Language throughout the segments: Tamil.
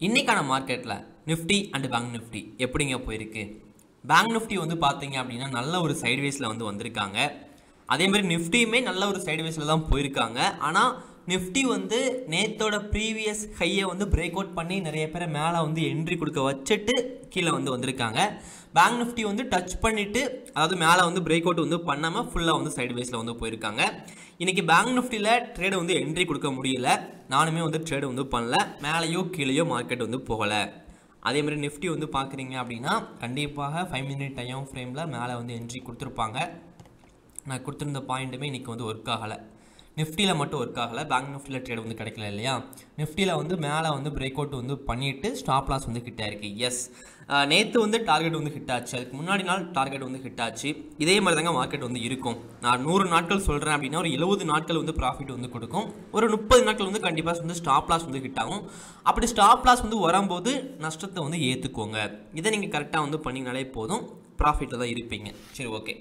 இன்னைக்கான மார்க்கெட்டில் நிஃப்டி அண்ட் பேங்க் நிஃப்டி எப்படிங்க போயிருக்கு பேங்க் நிஃப்டி வந்து பார்த்தீங்க அப்படின்னா நல்ல ஒரு சைட்வேஸில் வந்து வந்திருக்காங்க அதே மாதிரி நிஃப்டியுமே நல்ல ஒரு சைட்வேஸில் தான் போயிருக்காங்க ஆனால் நிஃப்டி வந்து நேத்தோட ப்ரீவியஸ் ஹையை வந்து பிரேக் அவுட் பண்ணி நிறைய பேரை மேலே வந்து என்ட்ரி கொடுக்க வச்சுட்டு கீழே வந்து வந்திருக்காங்க பேங்க் நிஃப்டி வந்து டச் பண்ணிட்டு அதாவது மேலே வந்து பிரேக் அவுட் வந்து பண்ணாமல் ஃபுல்லாக வந்து சைட்வேஸில் வந்து போயிருக்காங்க இன்னைக்கு பேங்க் நிஃப்டியில் ட்ரேடு வந்து என்ட்ரி கொடுக்க முடியல நானுமே வந்து ட்ரேடு வந்து பண்ணல மேலேயோ கீழேயோ மார்க்கெட் வந்து போகலை அதே மாதிரி நிஃப்டி வந்து பார்க்குறீங்க அப்படின்னா கண்டிப்பாக ஃபைவ் மினிட் டைம் ஃப்ரேமில் மேலே வந்து என்ட்ரி கொடுத்துருப்பாங்க நான் கொடுத்துருந்த பாயிண்ட்டுமே இன்றைக்கி வந்து ஒர்க் ஆகலை நிஃப்டியில் மட்டும் ஒர்க் ஆகலை பேங்க் நிஃப்டியில் ட்ரேட் வந்து கிடைக்கல இல்லையா நிஃப்டியில் வந்து மேலே வந்து பிரேக் அவுட் வந்து பண்ணிவிட்டு ஸ்டாப் லாஸ் வந்து ஹிட் ஆயிருக்கு எஸ் நேற்று வந்து டார்கெட் வந்து ஹிட் ஆச்சு அதுக்கு முன்னாடி நாள் டார்கெட் வந்து ஹிட் ஆச்சு இதே மாதிரி தாங்க மார்க்கெட் வந்து இருக்கும் நான் நூறு நாட்கள் சொல்கிறேன் அப்படின்னா ஒரு எழுபது நாட்கள் வந்து ப்ராஃபிட் வந்து கொடுக்கும் ஒரு முப்பது நாட்கள் வந்து கண்டிப்பாக வந்து ஸ்டாப் லாஸ் வந்து ஹிட் ஆகும் அப்படி ஸ்டாப் லாஸ் வந்து வரும்போது நஷ்டத்தை வந்து ஏற்றுக்கோங்க இதை நீங்கள் கரெக்டாக வந்து பண்ணிங்கனாலே போதும் ப்ராஃபிட்டில் தான் இருப்பீங்க சரி ஓகே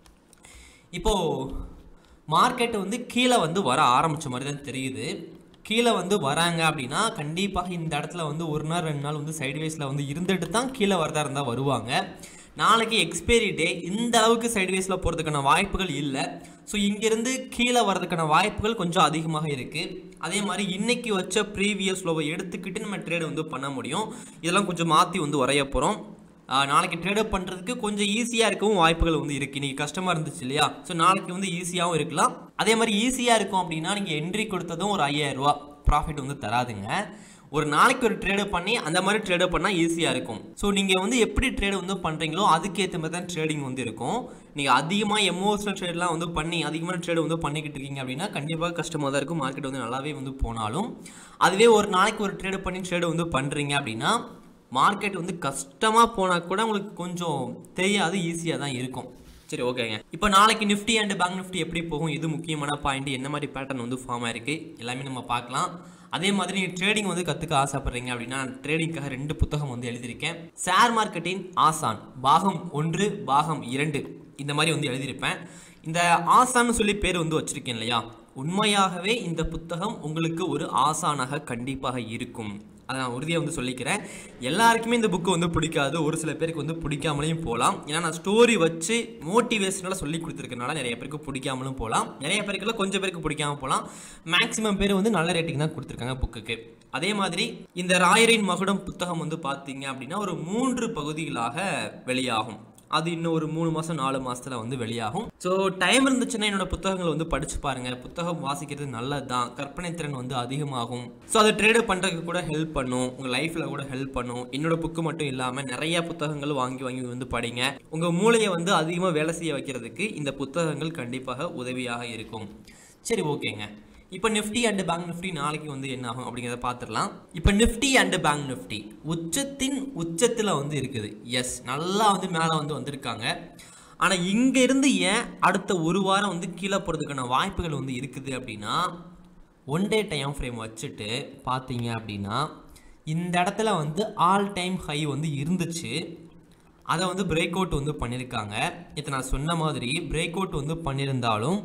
இப்போது மார்க்கெட் வந்து கீழே வந்து வர ஆரம்பித்த மாதிரி தான் தெரியுது கீழே வந்து வராங்க அப்படின்னா கண்டிப்பாக இந்த இடத்துல வந்து ஒரு நாள் ரெண்டு நாள் வந்து சைட்வேஸில் வந்து இருந்துட்டு தான் கீழே வரதா இருந்தால் வருவாங்க நாளைக்கு எக்ஸ்பைரி டே இந்த அளவுக்கு சைட்வேஸில் போகிறதுக்கான வாய்ப்புகள் இல்லை ஸோ இங்கேருந்து கீழே வர்றதுக்கான வாய்ப்புகள் கொஞ்சம் அதிகமாக இருக்குது அதே மாதிரி இன்னைக்கு வச்ச ப்ரீவியஸ் லோவை எடுத்துக்கிட்டு நம்ம ட்ரேடு வந்து பண்ண முடியும் இதெல்லாம் கொஞ்சம் மாற்றி வந்து வரைய போகிறோம் ஆஹ் நாளைக்கு ட்ரேடப் பண்ணுறதுக்கு கொஞ்சம் ஈஸியாக இருக்கவும் வாய்ப்புகள் வந்து இருக்குது இன்றைக்கி கஷ்டமாக இருந்துச்சு இல்லையா ஸோ நாளைக்கு வந்து ஈஸியாகவும் இருக்கலாம் அதே மாதிரி ஈஸியாக இருக்கும் அப்படின்னா நீங்கள் என்ட்ரி கொடுத்ததும் ஒரு ஐயாயிரம் ரூபா ப்ராஃபிட் வந்து தராதுங்க ஒரு நாளைக்கு ஒரு ட்ரேடு பண்ணி அந்த மாதிரி ட்ரேடு பண்ணால் ஈஸியாக இருக்கும் ஸோ நீங்கள் வந்து எப்படி ட்ரேடு வந்து பண்ணுறீங்களோ அதுக்கேற்ற மாதிரி தான் ட்ரேடிங் வந்து இருக்கும் நீங்கள் அதிகமாக எமோஷனல் ட்ரேட்லாம் வந்து பண்ணி அதிகமான ட்ரேடு வந்து பண்ணிக்கிட்டு இருக்கீங்க அப்படின்னா கண்டிப்பாக கஷ்டமாக தான் இருக்கும் மார்க்கெட் வந்து நல்லாவே வந்து போனாலும் அதுவே ஒரு நாளைக்கு ஒரு ட்ரேடு பண்ணி ட்ரேடு வந்து பண்ணுறீங்க அப்படின்னா மார்க்கெட் வந்து கஷ்டமாக போனால் கூட உங்களுக்கு கொஞ்சம் தெரியாது ஈஸியாக தான் இருக்கும் சரி ஓகேங்க இப்போ நாளைக்கு நிஃப்டி அண்ட் பேங்க் நிஃப்டி எப்படி போகும் இது முக்கியமான பாயிண்ட் என்ன மாதிரி பேட்டர்ன் வந்து ஃபார்ம் ஆயிருக்கு எல்லாமே நம்ம பார்க்கலாம் அதே மாதிரி நீங்கள் ட்ரேடிங் வந்து கற்றுக்க ஆசைப்படுறீங்க அப்படின்னா ட்ரேடிங்காக ரெண்டு புத்தகம் வந்து எழுதியிருக்கேன் ஷேர் மார்க்கெட்டின் ஆசான் பாகம் ஒன்று பாகம் இரண்டு இந்த மாதிரி வந்து எழுதியிருப்பேன் இந்த ஆசான்னு சொல்லி பேர் வந்து வச்சிருக்கேன் இல்லையா உண்மையாகவே இந்த புத்தகம் உங்களுக்கு ஒரு ஆசானாக கண்டிப்பாக இருக்கும் அதை நான் உறுதியாக வந்து சொல்லிக்கிறேன் எல்லாருக்குமே இந்த புக்கு வந்து பிடிக்காது ஒரு சில பேருக்கு வந்து பிடிக்காமலையும் போகலாம் ஏன்னா நான் ஸ்டோரி வச்சு மோட்டிவேஷனலாக சொல்லி கொடுத்துருக்கனால நிறைய பேருக்கு பிடிக்காமலும் போகலாம் நிறைய பேருக்குள்ள கொஞ்சம் பேருக்கு பிடிக்காம போகலாம் மேக்ஸிமம் பேர் வந்து நல்ல ரேட்டிங் தான் கொடுத்துருக்காங்க புக்குக்கு அதே மாதிரி இந்த ராயரின் மகுடம் புத்தகம் வந்து பார்த்தீங்க அப்படின்னா ஒரு மூன்று பகுதிகளாக வெளியாகும் அது இன்னும் ஒரு மூணு மாதம் நாலு மாதத்தில் வந்து வெளியாகும் ஸோ டைம் இருந்துச்சுன்னா என்னோட புத்தகங்களை வந்து படிச்சு பாருங்க புத்தகம் வாசிக்கிறது நல்லது தான் கற்பனை திறன் வந்து அதிகமாகும் ஸோ அதை ட்ரேடு பண்ணுறதுக்கு கூட ஹெல்ப் பண்ணும் உங்கள் லைஃப்பில் கூட ஹெல்ப் பண்ணும் என்னோட புக்கு மட்டும் இல்லாமல் நிறைய புத்தகங்கள் வாங்கி வாங்கி வந்து படிங்க உங்கள் மூளையை வந்து அதிகமாக வேலை செய்ய வைக்கிறதுக்கு இந்த புத்தகங்கள் கண்டிப்பாக உதவியாக இருக்கும் சரி ஓகேங்க இப்போ நிஃப்டி அண்ட் பேங்க் நிஃப்டி நாளைக்கு வந்து என்ன ஆகும் அப்படிங்கிறத பார்த்துடலாம் இப்போ நிஃப்டி அண்ட் பேங்க் நிஃப்டி உச்சத்தின் உச்சத்தில் வந்து இருக்குது எஸ் நல்லா வந்து மேலே வந்து வந்திருக்காங்க ஆனால் இங்கேருந்து ஏன் அடுத்த ஒரு வாரம் வந்து கீழே போகிறதுக்கான வாய்ப்புகள் வந்து இருக்குது அப்படின்னா ஒன் டே டைம் ஃப்ரேம் வச்சுட்டு பார்த்தீங்க அப்படின்னா இந்த இடத்துல வந்து ஆல் டைம் ஹை வந்து இருந்துச்சு அதை வந்து பிரேக் அவுட் வந்து பண்ணியிருக்காங்க இப்போ நான் சொன்ன மாதிரி பிரேக் அவுட் வந்து பண்ணியிருந்தாலும்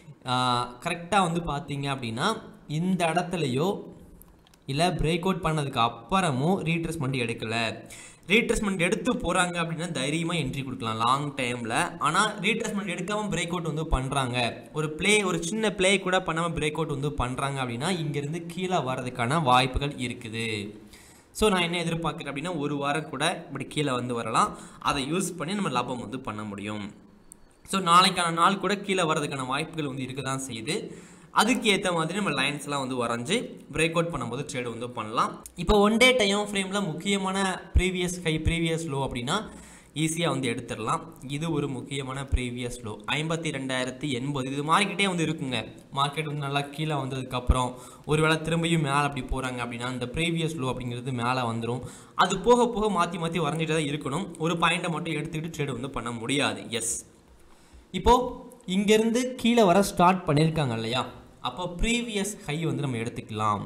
கரெக்டாக வந்து பார்த்தீங்க அப்படின்னா இந்த இடத்துலையோ இல்லை பிரேக் அவுட் பண்ணதுக்கு அப்புறமும் ரீட்ரெஸ்மெண்ட் எடுக்கலை ரீட்ரெஸ்மெண்ட் எடுத்து போகிறாங்க அப்படின்னா தைரியமாக என்ட்ரி கொடுக்கலாம் லாங் டைமில் ஆனால் ரீட்ரெஸ்மெண்ட் எடுக்காமல் பிரேக் அவுட் வந்து பண்ணுறாங்க ஒரு ப்ளே ஒரு சின்ன ப்ளே கூட பண்ணாமல் பிரேக் அவுட் வந்து பண்ணுறாங்க அப்படின்னா இங்கேருந்து கீழே வர்றதுக்கான வாய்ப்புகள் இருக்குது ஸோ நான் என்ன எதிர்பார்க்குறேன் அப்படின்னா ஒரு வாரம் கூட இப்படி கீழே வந்து வரலாம் அதை யூஸ் பண்ணி நம்ம லாபம் வந்து பண்ண முடியும் ஸோ நாளைக்கான நாள் கூட கீழே வர்றதுக்கான வாய்ப்புகள் வந்து இருக்க தான் செய்யுது அதுக்கு ஏற்ற மாதிரி நம்ம லைன்ஸ்லாம் வந்து வரைஞ்சி பிரேக் அவுட் பண்ணும்போது ட்ரேடு வந்து பண்ணலாம் இப்போ ஒன் டே டைம் ஃப்ரேமில் முக்கியமான ப்ரீவியஸ் ஹை ப்ரீவியஸ் லோ அப்படின்னா ஈஸியாக வந்து எடுத்துடலாம் இது ஒரு முக்கியமான ப்ரீவியஸ் லோ ஐம்பத்தி ரெண்டாயிரத்தி எண்பது இது மாறிக்கிட்டே வந்து இருக்குங்க மார்க்கெட் வந்து நல்லா கீழே வந்ததுக்கப்புறம் ஒருவேளை திரும்பியும் மேலே அப்படி போகிறாங்க அப்படின்னா இந்த ப்ரீவியஸ் லோ அப்படிங்கிறது மேலே வந்துடும் அது போக போக மாற்றி மாற்றி வரைஞ்சிட்டு தான் இருக்கணும் ஒரு பாயிண்ட்டை மட்டும் எடுத்துக்கிட்டு ட்ரேடு வந்து பண்ண முடியாது எஸ் இப்போது இங்கேருந்து கீழே வர ஸ்டார்ட் பண்ணியிருக்காங்க இல்லையா அப்போ ப்ரீவியஸ் ஹை வந்து நம்ம எடுத்துக்கலாம்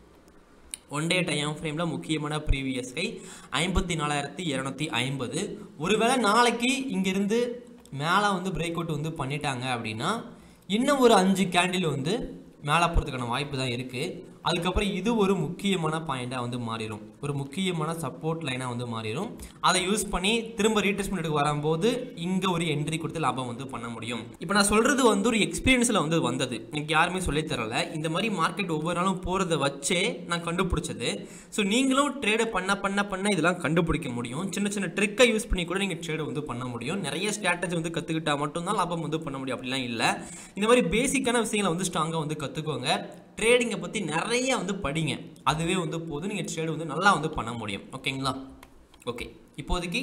ஒன் டே டைம் ஃப்ரேமில் முக்கியமான ப்ரீவியஸ் ஹை ஐம்பத்தி நாலாயிரத்தி இரநூத்தி ஐம்பது ஒருவேளை நாளைக்கு இங்கேருந்து மேலே வந்து பிரேக் அவுட் வந்து பண்ணிட்டாங்க அப்படின்னா இன்னும் ஒரு அஞ்சு கேண்டில் வந்து மேலே போகிறதுக்கான வாய்ப்பு தான் இருக்குது அதுக்கப்புறம் இது ஒரு முக்கியமான பாயிண்டாக வந்து மாறிடும் ஒரு முக்கியமான சப்போர்ட் லைனாக வந்து மாறிடும் அதை யூஸ் பண்ணி திரும்ப ரீட்ரெஸ்மெண்ட் வரும்போது இங்கே ஒரு என்ட்ரி கொடுத்து லாபம் வந்து பண்ண முடியும் இப்போ நான் சொல்கிறது வந்து ஒரு எக்ஸ்பீரியன்ஸில் வந்து வந்தது எனக்கு யாருமே சொல்லித் தரல இந்த மாதிரி மார்க்கெட் ஒவ்வொரு நாளும் போகிறத வச்சே நான் கண்டுபிடிச்சது ஸோ நீங்களும் ட்ரேடை பண்ண பண்ண பண்ண இதெல்லாம் கண்டுபிடிக்க முடியும் சின்ன சின்ன ட்ரிக்கை யூஸ் பண்ணி கூட நீங்கள் ட்ரேடை வந்து பண்ண முடியும் நிறைய ஸ்ட்ராட்டஜி வந்து கற்றுக்கிட்டா மட்டும்தான் லாபம் வந்து பண்ண முடியும் அப்படிலாம் இல்லை இந்த மாதிரி பேசிக்கான விஷயங்களை வந்து ஸ்ட்ராங்காக வந்து கற்றுக்கோங்க ட்ரேடிங்கை பற்றி நிறைய வந்து படிங்க அதுவே வந்து போதும் நீங்கள் ட்ரேடு வந்து நல்லா வந்து பண்ண முடியும் ஓகேங்களா ஓகே இப்போதைக்கு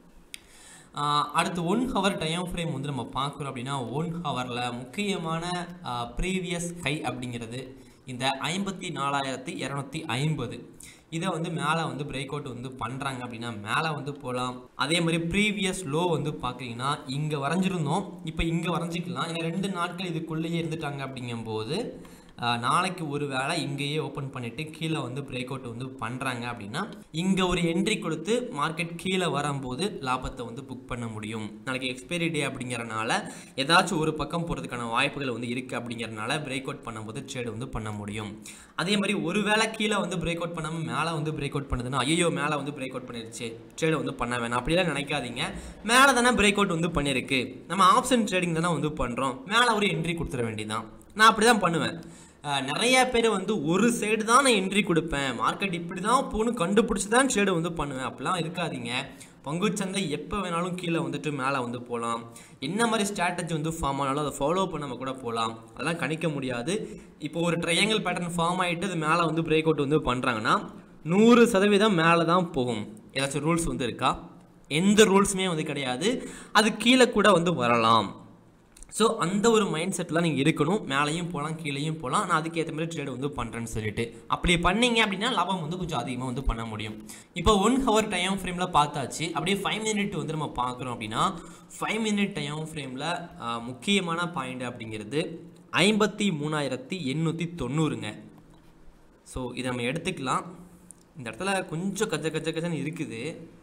ஆஹ், அடுத்து ஒன் ஹவர் டைம் ஃப்ரேம் வந்து நம்ம பார்க்குறோம் அப்படின்னா ஒன் ஹவரில் முக்கியமான ப்ரீவியஸ் ஹை அப்படிங்கிறது இந்த ஐம்பத்தி நாலாயிரத்தி இரநூத்தி ஐம்பது இதை வந்து மேலே வந்து பிரேக் அவுட் வந்து பண்ணுறாங்க அப்படின்னா மேலே வந்து போகலாம் அதே மாதிரி ப்ரீவியஸ் லோ வந்து பார்க்குறீங்கன்னா இங்கே வரைஞ்சிருந்தோம் இப்போ இங்கே வரைஞ்சிக்கலாம் ஏன்னா ரெண்டு நாட்கள் இதுக்குள்ளேயே இருந்துட்டாங்க அப்படிங்கும்போது ஆஹ், நாளைக்கு ஒரு வேளை இங்கேயே ஓப்பன் பண்ணிவிட்டு கீழே வந்து பிரேக் அவுட் வந்து பண்ணுறாங்க அப்படின்னா இங்கே ஒரு என்ட்ரி கொடுத்து மார்க்கெட் கீழே வரும்போது லாபத்தை வந்து புக் பண்ண முடியும் நாளைக்கு எக்ஸ்பைரி டே அப்படிங்கிறனால ஏதாச்சும் ஒரு பக்கம் போகிறதுக்கான வாய்ப்புகள் வந்து இருக்குது அப்படிங்கிறனால பிரேக் அவுட் பண்ணும்போது ட்ரேட் வந்து பண்ண முடியும் அதே மாதிரி ஒரு வேளை கீழே வந்து பிரேக் அவுட் பண்ணாமல் மேலே வந்து பிரேக் அவுட் பண்ணுதுன்னா ஐயோ மேலே வந்து பிரேக் அவுட் பண்ணிருச்சு ட்ரேடை வந்து பண்ண வேணாம் அப்படிலாம் நினைக்காதீங்க மேலே தானே பிரேக் அவுட் வந்து பண்ணியிருக்கு நம்ம ஆப்ஷன் ட்ரேடிங் தானே வந்து பண்ணுறோம் மேலே ஒரு என்ட்ரி கொடுத்துட வேண்டியதான் நான் அப்படி தான் பண்ணுவேன் அஹ் நிறைய பேர் வந்து ஒரு சைடு தான் நான் என்ட்ரி கொடுப்பேன் மார்க்கெட் இப்படி தான் போகணும் கண்டுபிடிச்சி தான் ட்ரேடு வந்து பண்ணுவேன் அப்படிலாம் இருக்காதீங்க பங்குச்சந்தை எப்போ வேணாலும் கீழே வந்துட்டு மேலே வந்து போகலாம் என்ன மாதிரி ஸ்ட்ராட்டஜி வந்து ஃபார்ம் ஆனாலும் அதை ஃபாலோ பண்ணாம கூட போகலாம் அதெல்லாம் கணிக்க முடியாது இப்போ ஒரு ட்ரையாங்கிள் பேட்டர்ன் ஃபார்ம் ஆகிட்டு அது மேலே வந்து பிரேக் அவுட் வந்து பண்ணுறாங்கன்னா நூறு சதவீதம் மேலே தான் போகும் ஏதாச்சும் ரூல்ஸ் வந்து இருக்கா எந்த ரூல்ஸுமே வந்து கிடையாது அது கீழே கூட வந்து வரலாம் ஸோ அந்த ஒரு மைண்ட் செட்டில் நீங்கள் இருக்கணும் மேலேயும் போகலாம் கீழேயும் போகலாம் நான் அதுக்கேற்ற மாதிரி ட்ரேட் வந்து பண்ணுறேன்னு சொல்லிட்டு அப்படி பண்ணீங்க அப்படின்னா லாபம் வந்து கொஞ்சம் அதிகமாக வந்து பண்ண முடியும் இப்போ ஒன் ஹவர் டைம் ஃப்ரேமில் பார்த்தாச்சு அப்படியே ஃபைவ் மினிட் வந்து நம்ம பார்க்குறோம் அப்படின்னா ஃபைவ் மினிட் டைம் ஃப்ரேமில் முக்கியமான பாயிண்ட் அப்படிங்கிறது ஐம்பத்தி மூணாயிரத்தி எண்ணூற்றி தொண்ணூறுங்க ஸோ இதை நம்ம எடுத்துக்கலாம் இந்த இடத்துல கொஞ்சம் கஜ கஜ கஜன்னு இருக்குது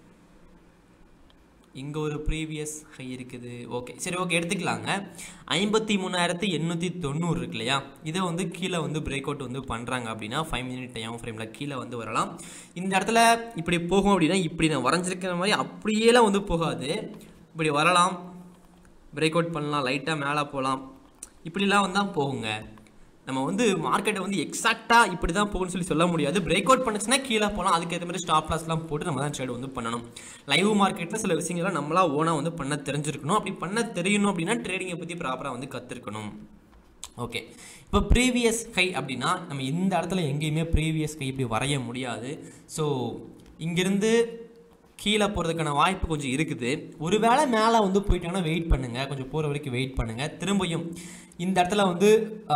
இங்கே ஒரு ப்ரீவியஸ் ஹை இருக்குது ஓகே சரி ஓகே எடுத்துக்கலாங்க ஐம்பத்தி மூணாயிரத்தி எண்ணூற்றி தொண்ணூறு இருக்கு இல்லையா இதை வந்து கீழே வந்து பிரேக் அவுட் வந்து பண்ணுறாங்க அப்படின்னா ஃபைவ் மினிட் டைம் ஃப்ரேமில் கீழே வந்து வரலாம் இந்த இடத்துல இப்படி போகும் அப்படின்னா இப்படி நான் வரைஞ்சிருக்கிற மாதிரி அப்படியேலாம் வந்து போகாது இப்படி வரலாம் பிரேக் அவுட் பண்ணலாம் லைட்டாக மேலே போகலாம் இப்படிலாம் வந்தால் போகுங்க நம்ம வந்து மார்க்கெட்டை வந்து எக்ஸாக்டாக இப்படி தான் போகும்னு சொல்லி சொல்ல முடியாது பிரேக் அவுட் பண்ணுச்சுன்னா கீழே போகலாம் அதுக்கேற்ற மாதிரி ஸ்டாப் லாஸ்லாம் போட்டு நம்ம தான் ட்ரேட் வந்து பண்ணணும் லைவ் மார்க்கெட்டில் சில விஷயங்கள்லாம் நம்மளா ஓனாக வந்து பண்ண தெரிஞ்சிருக்கணும் அப்படி பண்ண தெரியணும் அப்படின்னா ட்ரேடிங்கை பற்றி ப்ராப்பராக வந்து கற்றுருக்கணும் ஓகே இப்போ ப்ரீவியஸ் கை அப்படின்னா நம்ம இந்த இடத்துல எங்கேயுமே ப்ரீவியஸ் கை இப்படி வரைய முடியாது ஸோ இங்கிருந்து கீழே போகிறதுக்கான வாய்ப்பு கொஞ்சம் இருக்குது ஒருவேளை மேலே வந்து போயிட்டாங்கன்னா வெயிட் பண்ணுங்கள் கொஞ்சம் போகிற வரைக்கும் வெயிட் பண்ணுங்கள் திரும்பியும் இந்த இடத்துல வந்து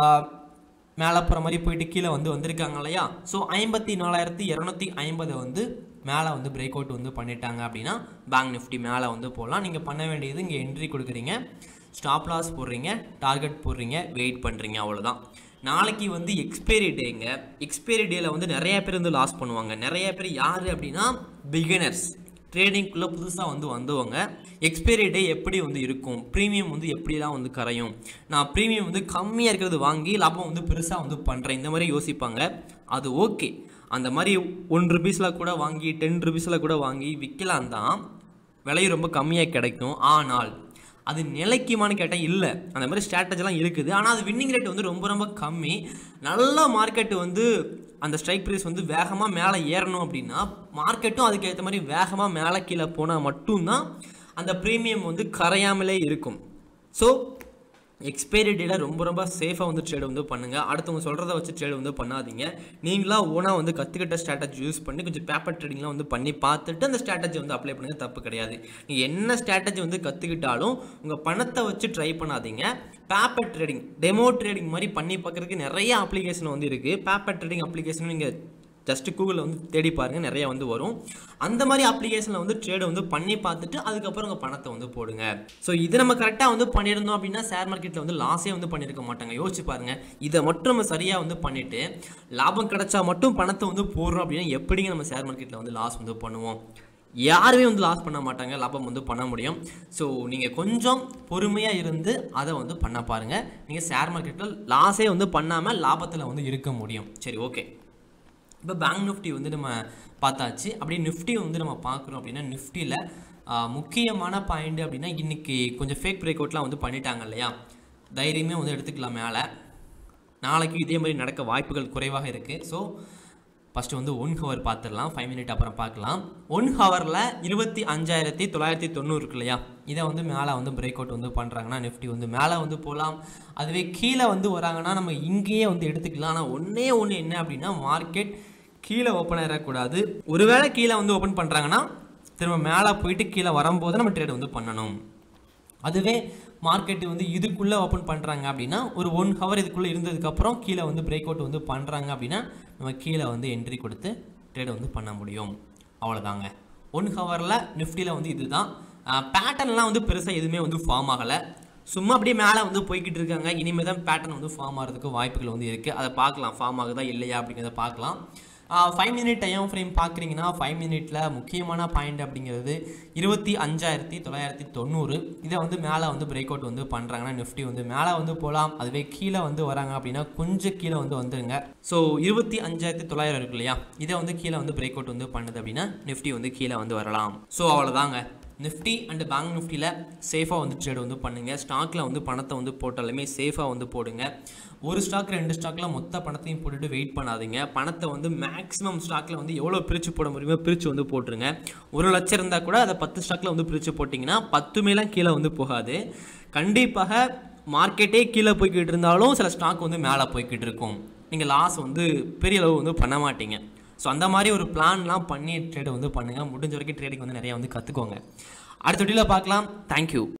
மேலே போகிற மாதிரி போயிட்டு கீழே வந்து வந்திருக்காங்க இல்லையா ஸோ ஐம்பத்தி நாலாயிரத்தி இரநூத்தி ஐம்பதை வந்து மேலே வந்து பிரேக் அவுட் வந்து பண்ணிட்டாங்க அப்படின்னா பேங்க் நிஃப்டி மேலே வந்து போகலாம் நீங்கள் பண்ண வேண்டியது இங்கே என்ட்ரி கொடுக்குறீங்க ஸ்டாப் லாஸ் போடுறீங்க டார்கெட் போடுறீங்க வெயிட் பண்ணுறீங்க அவ்வளோதான் நாளைக்கு வந்து எக்ஸ்பைரி டேங்க எக்ஸ்பைரி டேயில் வந்து நிறைய பேர் வந்து லாஸ் பண்ணுவாங்க நிறைய பேர் யார் அப்படின்னா பிகினர்ஸ் ட்ரேடிங்குள்ளே புதுசாக வந்து வந்தவங்க எக்ஸ்பைரி டே எப்படி வந்து இருக்கும் ப்ரீமியம் வந்து எப்படிலாம் வந்து கரையும் நான் ப்ரீமியம் வந்து கம்மியாக இருக்கிறது வாங்கி லாபம் வந்து பெருசாக வந்து பண்ணுறேன் இந்த மாதிரி யோசிப்பாங்க அது ஓகே அந்த மாதிரி ஒன் ருபீஸில் கூட வாங்கி டென் ருபீஸில் கூட வாங்கி விற்கலாம் தான் விலையும் ரொம்ப கம்மியாக கிடைக்கும் ஆனால் அது நிலைக்குமான்னு கேட்டால் இல்லை அந்த மாதிரி ஸ்ட்ராட்டஜிலாம் இருக்குது ஆனால் அது வின்னிங் ரேட் வந்து ரொம்ப ரொம்ப கம்மி நல்ல மார்க்கெட்டு வந்து அந்த ஸ்ட்ரைக் ப்ரைஸ் வந்து வேகமாக மேலே ஏறணும் அப்படின்னா மார்க்கெட்டும் அதுக்கேற்ற மாதிரி வேகமாக மேலே கீழே போனால் மட்டும்தான் அந்த ப்ரீமியம் வந்து கரையாமலே இருக்கும் ஸோ எக்ஸ்பைரி டேட்டில் ரொம்ப ரொம்ப சேஃபாக வந்து ட்ரேட் வந்து பண்ணுங்கள் அடுத்தவங்க சொல்கிறத வச்சு ட்ரேட் வந்து பண்ணாதீங்க நீங்களாக ஓனாக வந்து கற்றுக்கிட்ட ஸ்ட்ராட்டஜி யூஸ் பண்ணி கொஞ்சம் பேப்பர் ட்ரேடிங்லாம் வந்து பண்ணி பார்த்துட்டு அந்த ஸ்ட்ராட்டஜி வந்து அப்ளை பண்ணுங்க தப்பு கிடையாது நீங்கள் என்ன ஸ்ட்ராட்டஜி வந்து கற்றுக்கிட்டாலும் உங்கள் பணத்தை வச்சு ட்ரை பண்ணாதீங்க பேப்பர் ட்ரேடிங் டெமோ ட்ரேடிங் மாதிரி பண்ணி பார்க்குறதுக்கு நிறைய அப்ளிகேஷன் வந்து இருக்குது பேப்பர் ட்ரேடிங் அப்ளிகேஷன் நீங்கள் ஜஸ்ட் கூகுளில் வந்து தேடி பாருங்கள் நிறைய வந்து வரும் அந்த மாதிரி அப்ளிகேஷனில் வந்து ட்ரேடை வந்து பண்ணி பார்த்துட்டு அதுக்கப்புறம் உங்கள் பணத்தை வந்து போடுங்க ஸோ இது நம்ம கரெக்டாக வந்து பண்ணியிருந்தோம் அப்படின்னா ஷேர் மார்க்கெட்டில் வந்து லாஸே வந்து பண்ணியிருக்க மாட்டாங்க யோசிச்சு பாருங்க இதை மட்டும் நம்ம சரியாக வந்து பண்ணிட்டு லாபம் கிடைச்சா மட்டும் பணத்தை வந்து போடுறோம் அப்படின்னா எப்படிங்க நம்ம ஷேர் மார்க்கெட்டில் வந்து லாஸ் வந்து பண்ணுவோம் யாருமே வந்து லாஸ் பண்ண மாட்டாங்க லாபம் வந்து பண்ண முடியும் ஸோ நீங்கள் கொஞ்சம் பொறுமையாக இருந்து அதை வந்து பண்ண பாருங்கள் நீங்கள் ஷேர் மார்க்கெட்டில் லாஸே வந்து பண்ணாமல் லாபத்தில் வந்து இருக்க முடியும் சரி ஓகே இப்போ பேங்க் நிஃப்டி வந்து நம்ம பார்த்தாச்சு அப்படியே நிஃப்டி வந்து நம்ம பார்க்குறோம் அப்படின்னா நிஃப்டியில் முக்கியமான பாயிண்ட் அப்படின்னா இன்றைக்கி கொஞ்சம் ஃபேக் பிரேக் அவுட்லாம் வந்து பண்ணிட்டாங்க இல்லையா தைரியமே வந்து எடுத்துக்கலாம் மேலே நாளைக்கு இதே மாதிரி நடக்க வாய்ப்புகள் குறைவாக இருக்குது ஸோ ஃபஸ்ட்டு வந்து ஒன் ஹவர் பார்த்துடலாம் ஃபைவ் மினிட் அப்புறம் பார்க்கலாம் ஒன் ஹவரில் இருபத்தி அஞ்சாயிரத்தி தொள்ளாயிரத்தி தொண்ணூறு இருக்கு இல்லையா இதை வந்து மேலே வந்து பிரேக் அவுட் வந்து பண்ணுறாங்கன்னா நிஃப்டி வந்து மேலே வந்து போகலாம் அதுவே கீழே வந்து வராங்கன்னா நம்ம இங்கேயே வந்து எடுத்துக்கலாம் ஆனால் ஒன்றே ஒன்று என்ன அப்படின்னா மார்க்கெட் கீழே ஓப்பன் ஆகிடக்கூடாது ஒருவேளை கீழே வந்து ஓப்பன் பண்ணுறாங்கன்னா திரும்ப மேலே போயிட்டு கீழே வரும்போது நம்ம ட்ரேட் வந்து பண்ணணும் அதுவே மார்க்கெட் வந்து இதுக்குள்ளே ஓப்பன் பண்ணுறாங்க அப்படின்னா ஒரு ஒன் ஹவர் இதுக்குள்ளே இருந்ததுக்கப்புறம் கீழே வந்து பிரேக் அவுட் வந்து பண்ணுறாங்க அப்படின்னா நம்ம கீழே வந்து என்ட்ரி கொடுத்து ட்ரேட் வந்து பண்ண முடியும் அவ்வளோதாங்க ஒன் ஹவரில் நிஃப்டியில் வந்து இதுதான் பேட்டர்ன்லாம் வந்து பெருசாக எதுவுமே வந்து ஃபார்ம் ஆகலை சும்மா அப்படியே மேலே வந்து போய்கிட்டு இருக்காங்க இனிமேல் தான் பேட்டர்ன் வந்து ஃபார்ம் ஆகிறதுக்கு வாய்ப்புகள் வந்து இருக்குது அதை பார்க்கலாம் ஃபார்ம் ஆகுதா இல்லையா அப்படிங்கிறத பார்க்கலாம் ஃபைவ் மினிட் டைம் ஃப்ரேம் பார்க்குறீங்கன்னா ஃபைவ் மினிட்டில் முக்கியமான பாயிண்ட் அப்படிங்கிறது இருபத்தி அஞ்சாயிரத்தி தொள்ளாயிரத்தி தொண்ணூறு இதை வந்து மேலே வந்து பிரேக் அவுட் வந்து பண்ணுறாங்கன்னா நிஃப்டி வந்து மேலே வந்து போகலாம் அதுவே கீழே வந்து வராங்க அப்படின்னா கொஞ்சம் கீழே வந்து வந்துருங்க ஸோ இருபத்தி அஞ்சாயிரத்தி தொள்ளாயிரம் இருக்கு இல்லையா இதை வந்து கீழே வந்து பிரேக் அவுட் வந்து பண்ணுது அப்படின்னா நிஃப்டி வந்து கீழே வந்து வரலாம் ஸோ அவ்வளோதாங்க நிஃப்டி அண்ட் பேங்க் நிஃப்டியில் சேஃபாக வந்து ட்ரேட் வந்து பண்ணுங்கள் ஸ்டாக்கில் வந்து பணத்தை வந்து போட்டாலுமே சேஃபாக வந்து போடுங்க ஒரு ஸ்டாக் ரெண்டு ஸ்டாக்கில் மொத்த பணத்தையும் போட்டுட்டு வெயிட் பண்ணாதீங்க பணத்தை வந்து மேக்ஸிமம் ஸ்டாக்கில் வந்து எவ்வளோ பிரித்து போட முடியுமோ பிரித்து வந்து போட்டுருங்க ஒரு லட்சம் இருந்தால் கூட அதை பத்து ஸ்டாக்கில் வந்து பிரித்து போட்டிங்கன்னா பத்துமேலாம் கீழே வந்து போகாது கண்டிப்பாக மார்க்கெட்டே கீழே போய்கிட்டு இருந்தாலும் சில ஸ்டாக் வந்து மேலே போய்கிட்டு இருக்கும் நீங்கள் லாஸ் வந்து பெரிய அளவு வந்து பண்ண மாட்டீங்க ஸோ அந்த மாதிரி ஒரு பிளான்லாம் பண்ணி ட்ரேட் வந்து பண்ணுங்கள் முடிஞ்ச வரைக்கும் ட்ரேடிங் வந்து நிறையா வந்து கற்றுக்கோங்க அடுத்த வீடியோவில் பார்க்கலாம் தேங்க்யூ